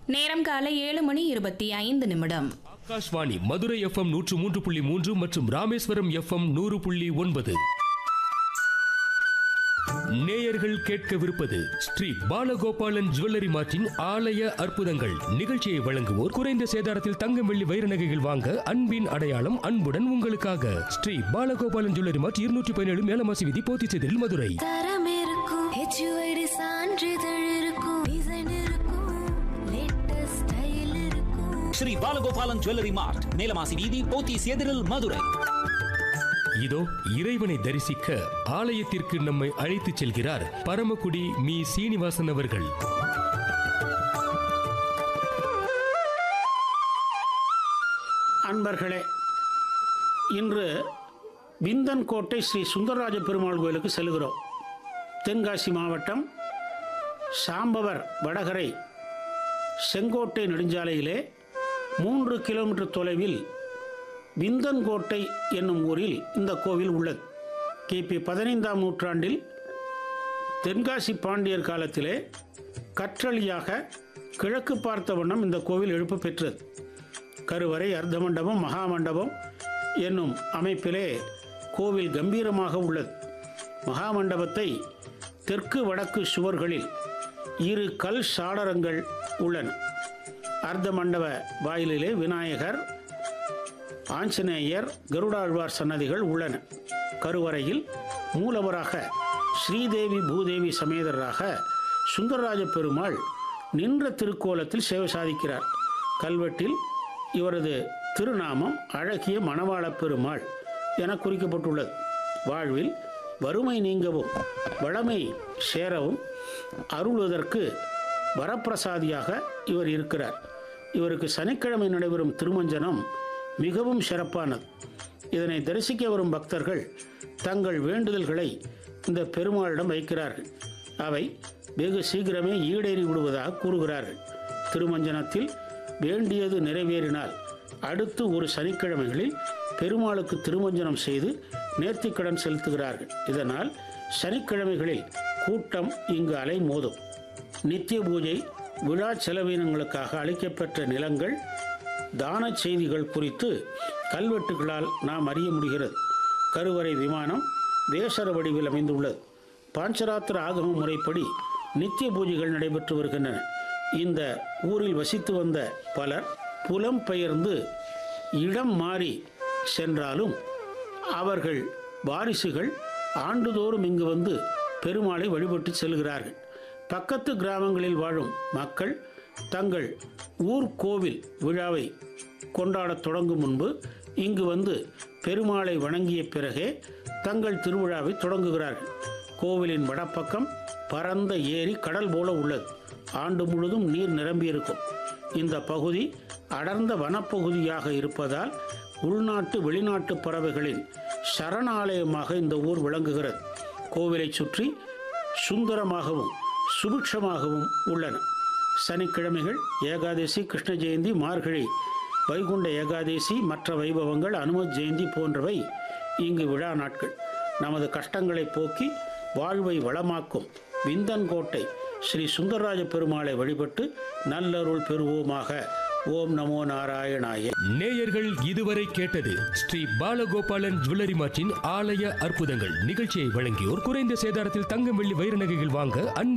நேரம் காலை ஏழு மணி இருபத்தி ஐந்து நிமிடம் ஆகாஷ்வாணி மதுரை எஃப்எம் நூற்று மூன்று புள்ளி மூன்று மற்றும் ராமேஸ்வரம் எஃப்எம் நூறு புள்ளி ஒன்பது நேயர்கள் கேட்கவிருப்பது ஸ்ரீ பாலகோபாலன் ஜுவல்லரி மார்ட்டின் ஆலய அற்புதங்கள் நிகழ்ச்சியை வழங்குவோர் குறைந்த சேதாரத்தில் தங்கம் வெள்ளி வைர நகைகள் வாங்க அன்பின் அடையாளம் அன்புடன் உங்களுக்காக ஸ்ரீ பாலகோபாலன் ஜுவல்லரி மார்ட் இருநூற்றி பதினேழு மேலமாசி விதி போத்திச்செதில் மதுரை தரம் இருக்கும் ஹெச்யூஐடி சான்றிதழ் இருக்கும் டிசைன் இருக்கும் லேட்டஸ்ட் ஸ்டைல் இருக்கும் ஸ்ரீ பாலகோபாலன் ஜுவல்லரி மார்ட் மேலமாசி வீதி போத்தீஸ் எதிரில் மதுரை இதோ இறைவனை தரிசிக்க ஆலயத்திற்கு நம்மை அழைத்துச் செல்கிறார் பரமக்குடி மீ சீனிவாசன் அவர்கள் அன்பர்களே இன்று விந்தன் கோட்டை ஸ்ரீ சுந்தரராஜ பெருமாள் கோயிலுக்கு செல்கிறோம் தென்காசி மாவட்டம் சாம்பவர் வடகரை செங்கோட்டை நெடுஞ்சாலையிலே மூன்று கிலோமீட்டர் தொலைவில் விந்தன் கோட்டை என்னும் ஊரில் இந்த கோவில் உள்ளது கிபி பதினைந்தாம் நூற்றாண்டில் தென்காசி பாண்டியர் காலத்திலே கற்றளியாக கிழக்கு பார்த்த வண்ணம் இந்த கோவில் எழுப்பு பெற்றது கருவறை அர்த்த மண்டபம் மகாமண்டபம் என்னும் அமைப்பிலே கோவில் கம்பீரமாக உள்ளது மகாமண்டபத்தை தெற்கு வடக்கு சுவர்களில் இரு கல் சாளரங்கள் உள்ளன அர்த்த மண்டப வாயிலிலே விநாயகர் ஆஞ்சநேயர் கருடாழ்வார் சன்னதிகள் உள்ளன கருவறையில் மூலவராக ஸ்ரீதேவி பூதேவி சமேதராக சுந்தரராஜ பெருமாள் நின்ற திருக்கோலத்தில் சேவை சாதிக்கிறார் கல்வெட்டில் இவரது திருநாமம் அழகிய மணவாளப் பெருமாள் என குறிக்கப்பட்டுள்ளது வாழ்வில் வறுமை நீங்கவும் வளமை சேரவும் அருளுவதற்கு வரப்பிரசாதியாக இவர் இருக்கிறார் இவருக்கு சனிக்கிழமை நடைபெறும் திருமஞ்சனம் மிகவும் சிறப்பானது இதனை தரிசிக்க வரும் பக்தர்கள் தங்கள் வேண்டுதல்களை இந்த பெருமாளிடம் வைக்கிறார்கள் அவை வெகு சீக்கிரமே ஈடேறி விடுவதாக கூறுகிறார்கள் திருமஞ்சனத்தில் வேண்டியது நிறைவேறினால் அடுத்து ஒரு சனிக்கிழமைகளில் பெருமாளுக்கு திருமஞ்சனம் செய்து நேர்த்திக்கடன் செலுத்துகிறார்கள் இதனால் சனிக்கிழமைகளில் கூட்டம் இங்கு அலை மோதும் நித்திய பூஜை விழா செலவினங்களுக்காக அளிக்கப்பெற்ற நிலங்கள் தான செய்திகள் குறித்து கல்வெட்டுகளால் நாம் அறிய முடிகிறது கருவறை விமானம் வேசர வடிவில் அமைந்துள்ளது பாஞ்சராத்திர ஆகம முறைப்படி நித்திய பூஜைகள் நடைபெற்று வருகின்றன இந்த ஊரில் வசித்து வந்த பலர் புலம் பெயர்ந்து இடம் மாறி சென்றாலும் அவர்கள் வாரிசுகள் ஆண்டுதோறும் இங்கு வந்து பெருமாளை வழிபட்டு செல்கிறார்கள் பக்கத்து கிராமங்களில் வாழும் மக்கள் தங்கள் ஊர் கோவில் விழாவை கொண்டாடத் தொடங்கும் முன்பு இங்கு வந்து பெருமாளை வணங்கிய பிறகே தங்கள் திருவிழாவை தொடங்குகிறார்கள் கோவிலின் வடப்பக்கம் பரந்த ஏரி கடல் போல உள்ளது ஆண்டு முழுதும் நீர் நிரம்பியிருக்கும் இந்த பகுதி அடர்ந்த வனப்பகுதியாக இருப்பதால் உள்நாட்டு வெளிநாட்டு பறவைகளின் சரணாலயமாக இந்த ஊர் விளங்குகிறது கோவிலை சுற்றி சுந்தரமாகவும் சுபிக்ஷமாகவும் உள்ளன சனிக்கிழமைகள் ஏகாதசி கிருஷ்ண ஜெயந்தி மார்கழி வைகுண்ட ஏகாதசி மற்ற வைபவங்கள் அனுமத் ஜெயந்தி போன்றவை இங்கு விழா நாட்கள் நமது கஷ்டங்களை போக்கி வாழ்வை வளமாக்கும் விந்தன்கோட்டை ஸ்ரீ சுந்தரராஜ பெருமாளை வழிபட்டு நல்லருள் பெறுவோமாக ஓம் நமோ நாராயணாய நேயர்கள் இதுவரை கேட்டது ஸ்ரீ பாலகோபாலன் ஜுவல்லரி மார்ட்டின் ஆலய அற்புதங்கள் நிகழ்ச்சியை வழங்கியோர் குறைந்த சேதாரத்தில் தங்கம் வெள்ளி வைர நகைகள் வாங்க அன்பு